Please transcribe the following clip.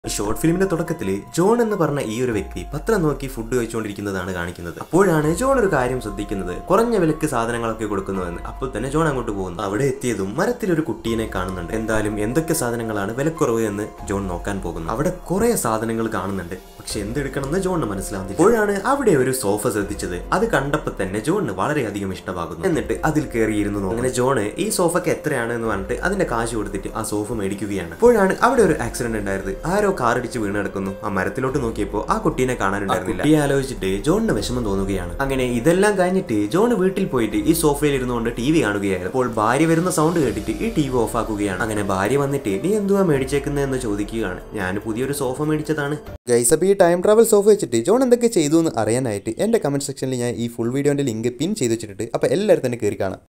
Short ഫിലിമിന്റെ തുടക്കത്തിൽ John എന്ന് പറഞ്ഞ ഈ ഒരു വ്യക്തി പത്രം നോക്കി ഫുഡ് കഴിച്ചുകൊണ്ടിരിക്കുന്നതാണ് കാണിക്കുന്നത് അപ്പോഴാണ് ജോൺ ഒരു കാര്യം ശ്രദ്ധിക്കുന്നത് കുറഞ്ഞ വിലക്ക് സാധനങ്ങളൊക്കെ കൊടുക്കുന്നുവെന്ന് അപ്പോൾ തന്നെ ജോൺ അങ്ങോട്ട് പോകുന്നു അവിടെ എത്തിയതും മരത്തിൽ ഒരു കുട്ടീനെ കാണുന്നുണ്ട് എന്തായാലും എന്തൊക്കെ സാധനങ്ങളാണ് വിലക്കുറവ് എന്ന് ജോൺ നോക്കാൻ പോകുന്നു അവിടെ കുറെ സാധനങ്ങൾ കാണുന്നുണ്ട് പക്ഷെ എന്തെടുക്കണമെന്ന് ജോണിന് മനസ്സിലാവുന്നില്ല അപ്പോഴാണ് അവിടെ ഒരു സോഫ ശ്രദ്ധിച്ചത് അത് കണ്ടപ്പോൾ തന്നെ ജോണിന് വളരെയധികം ഇഷ്ടമാകുന്നു എന്നിട്ട് അതിൽ കയറിയിരുന്നു നോക്കും. അങ്ങനെ ജോണ് ഈ സോഫയ്ക്ക് എത്രയാണ് എന്ന് പറഞ്ഞിട്ട് അതിന്റെ കാശ് കൊടുത്തിട്ട് ആ സോഫ മേടിക്കുകയാണ് അപ്പോഴാണ് അവിടെ ഒരു ആക്സിഡന്റ് ഉണ്ടായത് ആരോ കാർ ഇടിച്ച് വീണ് കിടക്കുന്നു ആ മരത്തിലോട്ട് നോക്കിയപ്പോൾ ആ കുട്ടീനെ കാണാനുണ്ടായിരുന്നില്ല ഈ ആലോചിച്ചിട്ട് ജോണിന് വിഷമം തോന്നുകയാണ് അങ്ങനെ ഇതെല്ലാം കഴിഞ്ഞിട്ട് ജോൺ വീട്ടിൽ പോയിട്ട് ഈ സോഫയിൽ ഇരുന്നുകൊണ്ട് ടി വി കാണുകയായിരുന്നു അപ്പോൾ ഭാര്യ വരുന്ന സൗണ്ട് കേട്ടിട്ട് ഈ ടി വി ഓഫ് ആക്കുകയാണ് അങ്ങനെ ഭാര്യ വന്നിട്ട് നീ എന്തുവാ മേടിച്ചേക്കുന്നതെന്ന് ചോദിക്കുകയാണ് ഞാൻ പുതിയൊരു സോഫ മേടിച്ചതാണ് ഗൈസ് അപ്പോൾ ഈ ടൈം ട്രാവൽ സോഫ വെച്ചിട്ട് ജോൺ എന്തൊക്കെ ചെയ്തു എന്ന് അറിയാനായിട്ട് എൻ്റെ കമൻറ്റ് സെക്ഷനിൽ ഞാൻ ഈ ഫുൾ വീഡിയോൻ്റെ ലിങ്ക് പിൻ ചെയ്ത് വെച്ചിട്ടുണ്ട് അപ്പോൾ എല്ലാവരും തന്നെ കയറി കാണാം